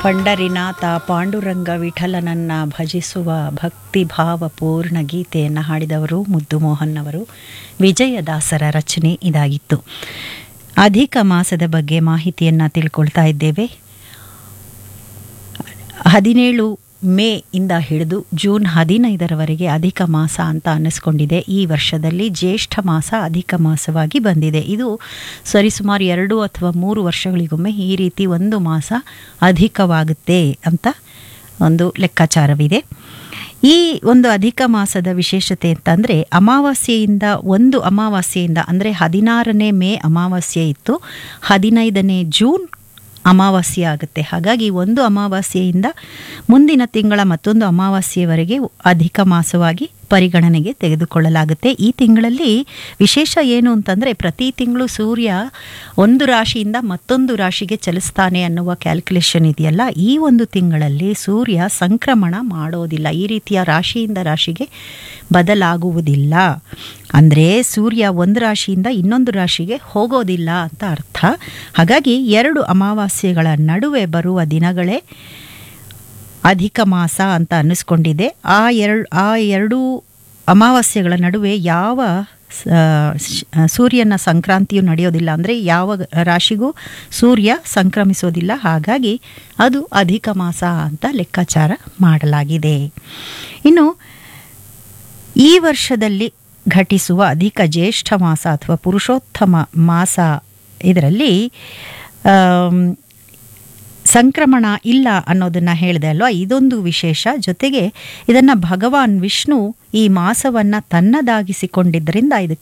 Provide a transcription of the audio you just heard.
ಪಂಡರಿನಾಥ ಪಾಂಡುರಂಗ ವಿಠಲನನ್ನ ಭಜಿಸುವ ಭಕ್ತಿಭಾವ ಪೂರ್ಣ ಗೀತೆಯನ್ನು ಹಾಡಿದವರು ಮುದ್ದು ಮೋಹನ್ ಅವರು ವಿಜಯದಾಸರ ರಚನೆ ಇದಾಗಿತ್ತು ಅಧಿಕ ಮಾಸದ ಬಗ್ಗೆ ಮಾಹಿತಿಯನ್ನು ತಿಳ್ಕೊಳ್ತಾ ಇದ್ದೇವೆ ಹದಿನೇಳು ಮೇ ಇಂದ ಹಿಡಿದು ಜೂನ್ ಹದಿನೈದರವರೆಗೆ ಅಧಿಕ ಮಾಸ ಅಂತ ಅನ್ನಿಸ್ಕೊಂಡಿದೆ ಈ ವರ್ಷದಲ್ಲಿ ಜ್ಯೇಷ್ಠ ಮಾಸ ಅಧಿಕ ಮಾಸವಾಗಿ ಬಂದಿದೆ ಇದು ಸರಿಸುಮಾರು ಎರಡು ಅಥವಾ ಮೂರು ವರ್ಷಗಳಿಗೊಮ್ಮೆ ಈ ರೀತಿ ಒಂದು ಮಾಸ ಅಧಿಕವಾಗುತ್ತೆ ಅಂತ ಒಂದು ಲೆಕ್ಕಾಚಾರವಿದೆ ಈ ಒಂದು ಅಧಿಕ ಮಾಸದ ವಿಶೇಷತೆ ಅಂತಂದರೆ ಅಮಾವಾಸ್ಯೆಯಿಂದ ಒಂದು ಅಮಾವಾಸ್ಯೆಯಿಂದ ಅಂದರೆ ಹದಿನಾರನೇ ಮೇ ಅಮಾವಾಸ್ಯೆ ಇತ್ತು ಹದಿನೈದನೇ ಜೂನ್ ಅಮಾವಾಸ್ಯೆ ಆಗುತ್ತೆ ಹಾಗಾಗಿ ಒಂದು ಅಮಾವಾಸ್ಯೆಯಿಂದ ಮುಂದಿನ ತಿಂಗಳ ಮತ್ತೊಂದು ಅಮಾವಾಸ್ಯೆಯವರೆಗೆ ಅಧಿಕ ಮಾಸವಾಗಿ ಪರಿಗಣನೆಗೆ ತೆಗೆದುಕೊಳ್ಳಲಾಗುತ್ತೆ ಈ ತಿಂಗಳಲ್ಲಿ ವಿಶೇಷ ಏನು ಅಂತಂದರೆ ಪ್ರತಿ ತಿಂಗಳು ಸೂರ್ಯ ಒಂದು ರಾಶಿಯಿಂದ ಮತ್ತೊಂದು ರಾಶಿಗೆ ಚಲಿಸ್ತಾನೆ ಅನ್ನುವ ಕ್ಯಾಲ್ಕುಲೇಷನ್ ಇದೆಯಲ್ಲ ಈ ಒಂದು ತಿಂಗಳಲ್ಲಿ ಸೂರ್ಯ ಸಂಕ್ರಮಣ ಮಾಡೋದಿಲ್ಲ ಈ ರೀತಿಯ ರಾಶಿಯಿಂದ ರಾಶಿಗೆ ಬದಲಾಗುವುದಿಲ್ಲ ಅಂದರೆ ಸೂರ್ಯ ಒಂದು ರಾಶಿಯಿಂದ ಇನ್ನೊಂದು ರಾಶಿಗೆ ಹೋಗೋದಿಲ್ಲ ಅಂತ ಅರ್ಥ ಹಾಗಾಗಿ ಎರಡು ಅಮಾವಾಸ್ಯೆಗಳ ನಡುವೆ ಬರುವ ದಿನಗಳೇ ಅಧಿಕ ಮಾಸ ಅಂತ ಅನ್ನಿಸ್ಕೊಂಡಿದೆ ಆ ಎರಡು ಆ ಎರಡು ಅಮಾವಾಸ್ಯೆಗಳ ನಡುವೆ ಯಾವ ಸೂರ್ಯನ ಸಂಕ್ರಾಂತಿಯು ನಡೆಯೋದಿಲ್ಲ ಅಂದರೆ ಯಾವ ರಾಶಿಗೂ ಸೂರ್ಯ ಸಂಕ್ರಮಿಸೋದಿಲ್ಲ ಹಾಗಾಗಿ ಅದು ಅಧಿಕ ಮಾಸ ಅಂತ ಲೆಕ್ಕಾಚಾರ ಮಾಡಲಾಗಿದೆ ಇನ್ನು ಈ ವರ್ಷದಲ್ಲಿ ಘಟಿಸುವ ಅಧಿಕ ಜ್ಯೇಷ್ಠ ಮಾಸ ಅಥವಾ ಪುರುಷೋತ್ತಮ ಮಾಸ ಇದರಲ್ಲಿ ಸಂಕ್ರಮಣ ಇಲ್ಲ ಅನ್ನೋದನ್ನು ಹೇಳಿದೆ ಅಲ್ವಾ ಇದೊಂದು ವಿಶೇಷ ಜೊತೆಗೆ ಇದನ್ನು ಭಗವಾನ್ ವಿಷ್ಣು ಈ ಮಾಸವನ್ನು ತನ್ನದಾಗಿಸಿಕೊಂಡಿದ್ದರಿಂದ ಇದಕ್ಕೆ